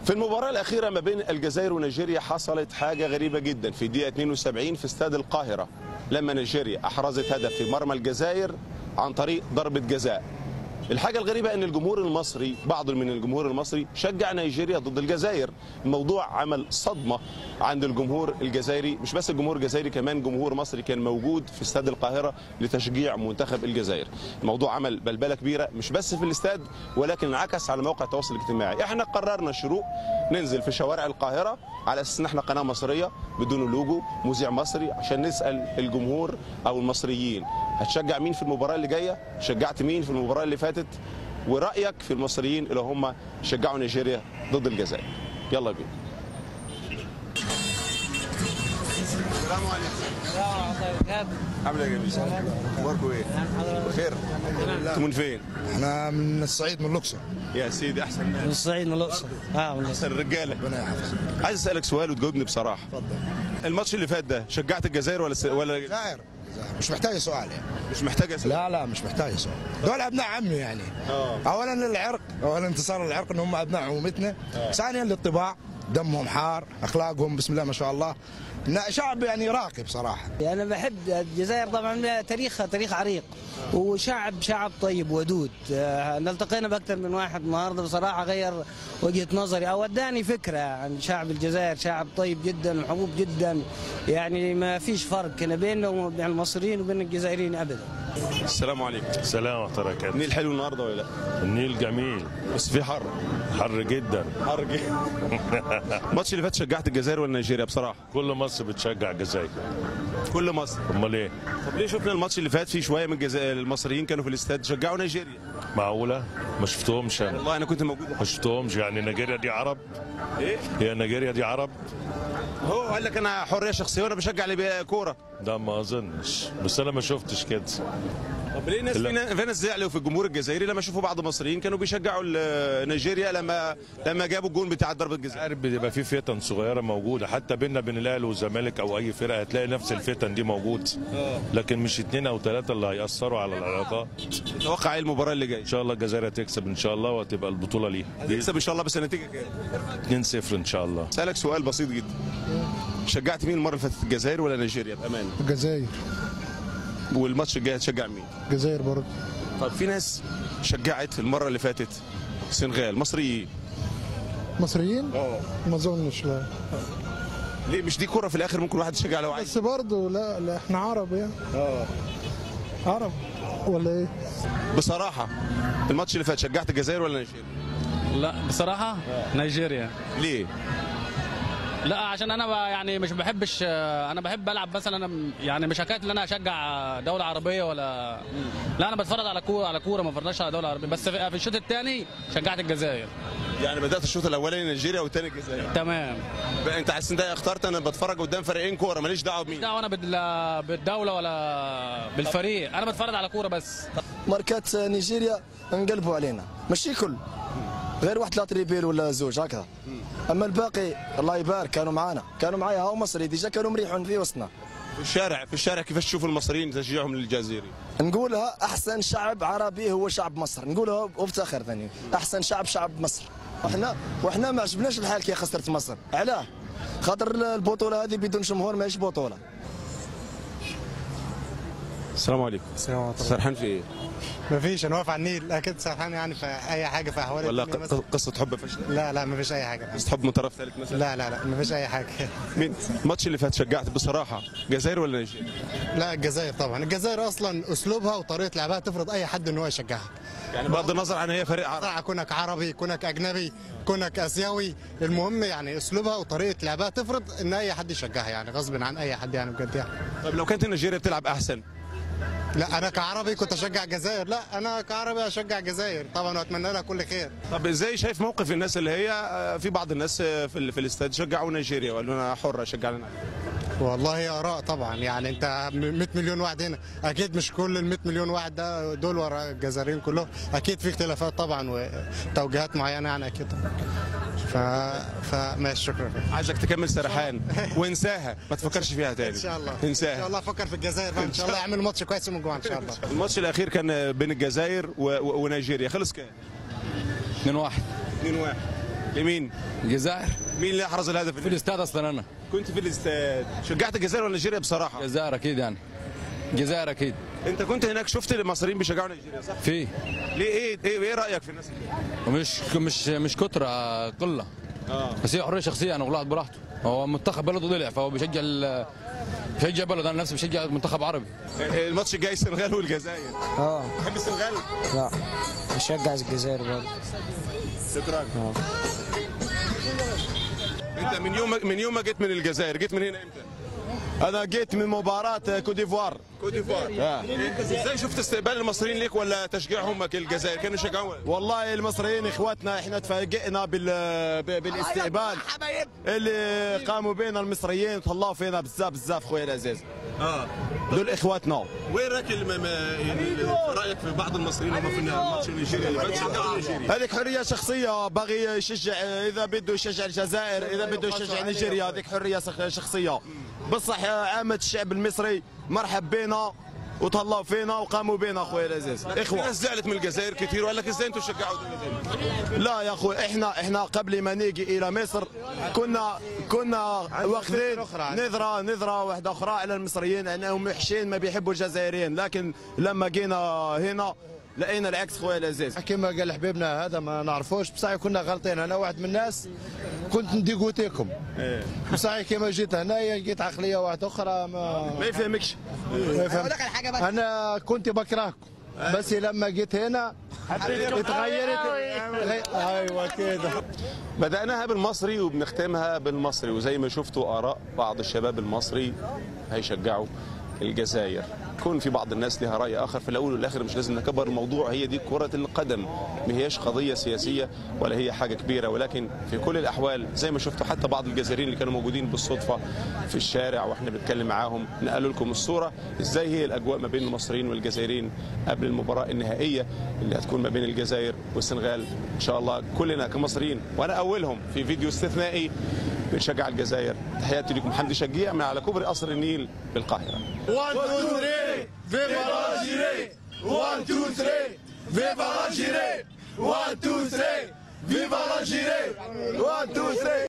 في المباراة الأخيرة ما بين الجزائر ونيجيريا حصلت حاجة غريبة جدا في الدقيقة 72 في استاد القاهرة لما نيجيريا أحرزت هدف في مرمى الجزائر عن طريق ضربة جزاء الحاجة الغريبة أن الجمهور المصري بعض من الجمهور المصري شجع نيجيريا ضد الجزائر الموضوع عمل صدمة عند الجمهور الجزائري مش بس الجمهور الجزائري كمان جمهور مصري كان موجود في استاد القاهرة لتشجيع منتخب الجزائر الموضوع عمل بلبلة كبيرة مش بس في الاستاد ولكن انعكس على مواقع التواصل الاجتماعي احنا قررنا الشروق ننزل في شوارع القاهرة على اساس ان احنا قناة مصرية بدون لوجو مذيع مصري عشان نسأل الجمهور او المصريين هتشجع مين في المباراة اللي جاية شجعت مين في المباراة اللي فاتت ورأيك في المصريين اللي هم شجعوا نيجيريا ضد الجزائر يلا بينا السلام عليكم عامل ايه يا جميل اخباركم ايه بخير انتوا من فين احنا من الصعيد من الاقصر يا سيدي احسن من الصعيد من الاقصر اه من احسن الرجاله ربنا يحفظك عايز اسالك سؤال وتجاوبني بصراحه اتفضل الماتش اللي فات ده شجعت الجزائر ولا س... ولا جزائر مش محتاج سؤال يعني مش محتاج اسال لا لا مش محتاج سؤال دول ابناء عمي يعني آه. اولا العرق اولا انتصار العرق ان هم ابناء عمومتنا ثانيا الطباع دمهم حار اخلاقهم بسم الله ما شاء الله نا- شعب يعني راقي بصراحه انا بحب الجزائر طبعا تاريخها تاريخ عريق وشعب شعب طيب ودود آه، التقينا باكثر من واحد النهارده بصراحه غير وجهه نظري او اداني فكره عن شعب الجزائر شعب طيب جدا وحبوب جدا يعني ما فيش فرق هنا بيننا وبين المصريين وبين الجزائريين ابدا السلام عليكم سلام ورحمة الله وبركاته النيل حلو النهارده ولا لا النيل جميل بس في حر حر جدا حر جدا الماتش اللي فات شجعت الجزائر ولا نيجيريا بصراحه كل مصر بتشجع الجزائر كل مصر امال ايه طب ليه شفنا الماتش اللي فات في شويه من الجزائر المصريين كانوا في الاستاد شجعوا نيجيريا معقولة ما شفتهمش انا والله انا كنت موجود ما شفتهمش يعني نيجيريا دي عرب ايه هي نيجيريا دي عرب هو قال لك انا حريه شخصيه وانا بشجع اللي كوره ده ما اظنش بس انا ما شفتش كده طب ليه ناس لا. في ناس- في ناس زعلوا في الجمهور الجزائري لما شافوا بعض المصريين كانوا بيشجعوا ال- نيجيريا لما لما جابوا الجون بتاع ضربه جزاء عارف بيبقى في فتن صغيرة موجودة حتى بيننا بين الاهلي والزمالك او اي فرقة هتلاقي نفس الفتن دي موجود لكن مش اتنين او ثلاثة اللي هيأثروا على العلاقات تتوقع ايه المباراه اللي جايه ان شاء الله الجزائر هتكسب ان شاء الله وهتبقى البطولة ليها هتكسب ان شاء الله بس النتيجه كام 2-0 ان شاء الله اسالك سؤال بسيط جدا شجعت مين المره اللي فاتت الجزائر ولا نيجيريا بامانه الجزائر والماتش الجاي هتشجع مين الجزائر برضه طب في ناس شجعت المره اللي فاتت السنغال مصريين مصريين اه ما اظنش لا ليه مش دي كره في الاخر ممكن واحد يشجع لو عايز بس برضه لا لا احنا عرب يعني اه عرب ولا ايه بصراحه الماتش اللي فات شجعت الجزائر ولا نيجيريا لا بصراحة نيجيريا ليه لا عشان انا ب- يعني مش بحبش انا بحب العب مثلا انا م- يعني مش حكايه ان انا اشجع دوله عربيه ولا لا انا بتفرج على كوره على كوره ما بتفرجش على دوله عربيه بس في في الشوط الثاني شجعت الجزائر يعني بدات الشوط الاولاني نيجيريا والثاني الجزائر تمام بقى انت حاسس ان ده اخترت انا بتفرج قدام فريقين كوره ماليش دعوه مش بمين دعوه انا بال- بالدوله ولا بالفريق انا بتفرج على كوره بس ماركات نيجيريا انقلبوا علينا ماشي كل غير واحد لا تريبيل ولا زوج هكذا اما الباقي الله يبارك كانوا معانا كانوا معايا هاو مصري ديجا كانوا مريحون في وسطنا في الشارع في الشارع كيفاش تشوفوا المصريين تشجيعهم للجزائري نقولها احسن شعب عربي هو شعب مصر نقولها وبتاخر ثاني احسن شعب شعب مصر واحنا واحنا ما عجبناش الحال كي خسرت مصر علاه خاطر البطوله هذه بدون جمهور ماهيش بطوله السلام عليكم السلام عليكم سرحان في ايه ما فيش انا واقف على النيل اكيد سرحان يعني في اي حاجه في احوال ولا الدنيا ق- مثلاً. قصه حب فاشله لا لا ما فيش اي حاجه قصه حب من طرف ثالث مثلا لا لا لا ما فيش اي حاجه مين الماتش اللي فات شجعت بصراحه جزائر ولا نيجيريا لا الجزائر طبعا الجزائر اصلا اسلوبها وطريقه لعبها تفرض اي حد ان هو يشجعها يعني بغض النظر عن هي فريق عربي طبعا كونك عربي كونك اجنبي كونك اسيوي المهم يعني اسلوبها وطريقه لعبها تفرض ان اي حد يشجعها يعني غصب عن اي حد يعني بجد يعني طب لو كانت نيجيريا بتلعب احسن لا انا كعربي كنت اشجع الجزائر لا انا كعربي اشجع الجزائر طبعا واتمنى لها كل خير طب ازاي شايف موقف الناس اللي هي آه، في بعض الناس آه، في ال- في الاستاد شجعوا نيجيريا وقالوا انا حر اشجع لنا والله اراء طبعا يعني انت 100 مليون واحد هنا اكيد مش كل ال 100 مليون واحد ده دول ورا الجزائريين كلهم اكيد في اختلافات طبعا وتوجيهات معينه يعني اكيد طبعا ف فماشي شكرا عايزك تكمل سرحان وانساها ما تفكرش فيها تاني ان شاء الله ان شاء انساها الله افكر في الجزائر بقى ان شاء الله يعملوا ماتش كويس من جوه ان شاء الله الماتش الاخير كان بين الجزائر و- و- ونيجيريا خلص كام 2 1 2 1 لمين؟ الجزائر مين اللي احرز الهدف؟ في الاستاد اصلا انا كنت في الاستاد شجعت الجزائر ولا نيجيريا بصراحه؟ الجزائر اكيد يعني الجزائر اكيد انت كنت هناك شفت المصريين بيشجعوا نيجيريا صح؟ في ليه ايه ايه, إيه رايك في الناس اللي ومش مش مش كتره آه، قله اه بس هي حريه شخصيه انا كل واحد براحته هو منتخب بلده ضلع فهو بيشجع ال- بيشجع بلده انا نفسي بشجع منتخب عربي الماتش الجاي السنغال والجزائر اه تحب السنغال؟ لا بشجع الجزائر برضه شكرا انت من يوم من يوم ما جيت من الجزائر جيت من هنا امتى؟ انا جيت من مباراه كوت ديفوار كوت ديفوار آه. ازاي شفت استقبال المصريين ليك ولا تشجيعهم الجزائر كانوا يشجعون والله المصريين اخواتنا احنا تفاجئنا بال ب- بالاستقبال اللي قاموا بينا المصريين طلعوا فينا بزاف بزاف خويا العزيز اه دول اخواتنا وين راك الم- ما- يعني رايك في بعض المصريين هم في ماتش نيجيريا اللي فات شجعوا نيجيريا هذيك حريه شخصيه باغي يشجع اذا بده يشجع الجزائر اذا بده يشجع نيجيريا هذيك حريه شخ- شخصيه بصح عامه الشعب المصري مرحب بينا وطلعوا فينا وقاموا بينا اخويا العزيز في اخوه ناس زعلت من الجزائر كثير وقال لك ازاي انتم تشجعوا دولة ثانية؟ لا يا اخوي احنا احنا قبل ما نيجي الى مصر كنا كنا واخذين نظره نظره واحده اخرى على المصريين انهم وحشين ما بيحبوا الجزائريين لكن لما جينا هنا لقينا العكس خويا العزيز كما قال حبيبنا هذا ما نعرفوش بصح كنا غلطين انا واحد من الناس كنت نديغوتيكم بصح كما جيت هنايا لقيت عقليه واحده اخرى ما ما يفهمكش ما يفهم. انا كنت بكرهكم بس لما جيت هنا اتغيرت ايوه كده بدأناها بالمصري وبنختمها بالمصري وزي ما شفتوا آراء بعض الشباب المصري هيشجعوا الجزائر يكون في بعض الناس لها رأي آخر في الأول والآخر مش لازم نكبر الموضوع هي دي كرة القدم ما هياش قضية سياسية ولا هي حاجة كبيرة ولكن في كل الأحوال زي ما شفتوا حتى بعض الجزائريين اللي كانوا موجودين بالصدفة في الشارع واحنا بنتكلم معاهم نقلوا لكم الصورة ازاي هي الأجواء ما بين المصريين والجزائريين قبل المباراة النهائية اللي هتكون ما بين الجزائر والسنغال إن شاء الله كلنا كمصريين وأنا أولهم في فيديو استثنائي بنشجع الجزائر تحياتي لكم حمدي شجيع من على كوبري قصر النيل بالقاهرة 1 2 3 فيفا الجيري 1 2 3 فيفا الجيري 1 2 3 فيفا الجيري 1 2 3